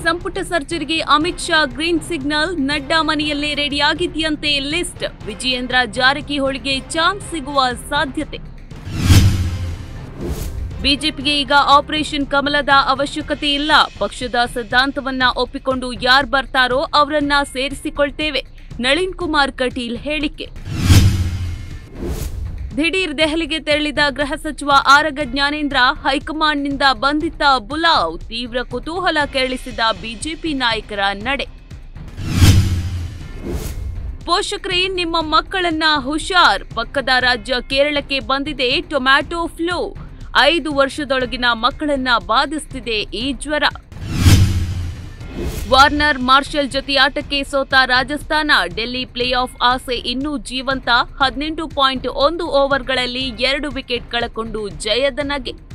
ಸಂಪುಟ ಸರ್ಜರಿಗೆ Amit Shah green signal Nadda ಮನೆಯಲ್ಲೇ ರೆಡಿಯಾಗಿದೆಯಂತೆ ಲಿಸ್ಟ್ ವಿಜಯೇಂದ್ರ ಜಾರಕಿಹೊಳಿಗೆ ಚಾನ್ಸ್ ಸಿಗುವ ಸಾಧ್ಯತೆ ಬಿಜೆಪಿಗೆ ಈಗ ಆಪರೇಷನ್ ಕಮಲದ ಅವಶ್ಯಕತೆ ಇಲ್ಲ ಪಕ್ಷದ ಸಿದ್ಧಾಂತವನ್ನ ಒಪ್ಪಿಕೊಂಡು ಯಾರು ಬರ್ತಾರೋ ಅವರನ್ನ ಸೇರಿಸಿಕೊಳ್ತೇವೆ ನಳಿನ್ ಕುಮಾರ್ ಕಟೀಲ್ ಹೇಳಿಕೆ ದಿಢೀರ್ ದೆಹಲಿಗೆ ತೆರಳಿದ ಗೃಹ ಸಚಿವ ಆರಗ ಜ್ಞಾನೇಂದ್ರ ಹೈಕಮಾಂಡ್ನಿಂದ ಬಂಧಿತ ಬುಲಾವ್ ತೀವ್ರ ಕುತೂಹಲ ಕೆರಳಿಸಿದ ಬಿಜೆಪಿ ನಾಯಕರ ನಡೆ ಪೋಷಕರೇ ನಿಮ್ಮ ಮಕ್ಕಳನ್ನ ಹುಷಾರ್ ಪಕ್ಕದ ರಾಜ್ಯ ಕೇರಳಕ್ಕೆ ಬಂದಿದೆ ಟೊಮ್ಯಾಟೊ ಫ್ಲೂ ಐದು ವರ್ಷದೊಳಗಿನ ಮಕ್ಕಳನ್ನ ಬಾಧಿಸುತ್ತಿದೆ ಈ ಜ್ವರ ವಾರ್ನರ್ ಮಾರ್ಷಲ್ ಜೊತೆ ಆಟಕ್ಕೆ ಸೋತ ರಾಜಸ್ಥಾನ ಡೆಲ್ಲಿ ಪ್ಲೇ ಆಫ್ ಆಸೆ ಇನ್ನೂ ಜೀವಂತ ಹದಿನೆಂಟು ಪಾಯಿಂಟ್ ಒಂದು ಓವರ್ಗಳಲ್ಲಿ ಎರಡು ವಿಕೆಟ್ ಕಳಕೊಂಡು ಜಯದ ನಗೆ